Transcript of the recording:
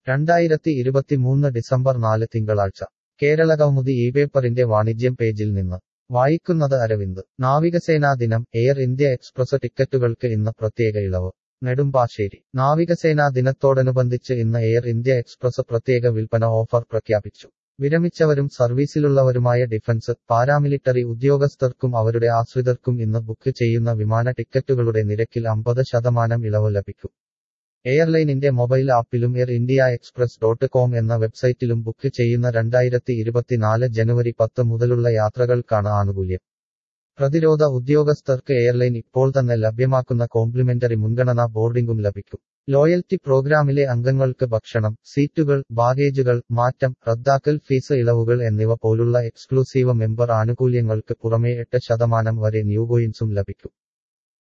രണ്ടായിരത്തി ഇരുപത്തിമൂന്ന് ഡിസംബർ നാല് തിങ്കളാഴ്ച കേരള കൗമുദി ഈ പേപ്പറിന്റെ വാണിജ്യം പേജിൽ നിന്ന് വായിക്കുന്നത് അരവിന്ദ് നാവികസേനാ ദിനം എയർ ഇന്ത്യ എക്സ്പ്രസ് ടിക്കറ്റുകൾക്ക് ഇന്ന് പ്രത്യേക ഇളവ് നെടുമ്പാശ്ശേരി നാവികസേനാ ദിനത്തോടനുബന്ധിച്ച് ഇന്ന് എയർ ഇന്ത്യ എക്സ്പ്രസ് പ്രത്യേക വിൽപ്പന ഓഫർ പ്രഖ്യാപിച്ചു വിരമിച്ചവരും സർവീസിലുള്ളവരുമായ ഡിഫൻസ് പാരാമിലിറ്ററി ഉദ്യോഗസ്ഥർക്കും അവരുടെ ആശ്രിതർക്കും ഇന്ന് ബുക്ക് ചെയ്യുന്ന വിമാന ടിക്കറ്റുകളുടെ നിരക്കിൽ അമ്പത് ശതമാനം ഇളവ് ലഭിക്കും എയർലൈനിന്റെ മൊബൈൽ ആപ്പിലും Air India Express dot com എന്ന വെബ്സൈറ്റിലും ബുക്ക് ചെയ്യുന്ന രണ്ടായിരത്തി ഇരുപത്തിനാല് ജനുവരി പത്ത് മുതലുള്ള യാത്രകൾക്കാണ് ആനുകൂല്യം പ്രതിരോധ ഉദ്യോഗസ്ഥർക്ക് എയർലൈൻ ഇപ്പോൾ തന്നെ ലഭ്യമാക്കുന്ന കോംപ്ലിമെന്ററി മുൻഗണനാ ബോർഡിംഗും ലഭിക്കും ലോയൽറ്റി പ്രോഗ്രാമിലെ അംഗങ്ങൾക്ക് ഭക്ഷണം സീറ്റുകൾ ബാഗേജുകൾ മാറ്റം റദ്ദാക്കൽ ഫീസ് ഇളവുകൾ എന്നിവ പോലുള്ള എക്സ്ക്ലൂസീവ് മെമ്പർ ആനുകൂല്യങ്ങൾക്ക് പുറമേ എട്ട് ശതമാനം വരെ ന്യൂ കോയിൻസും ലഭിക്കും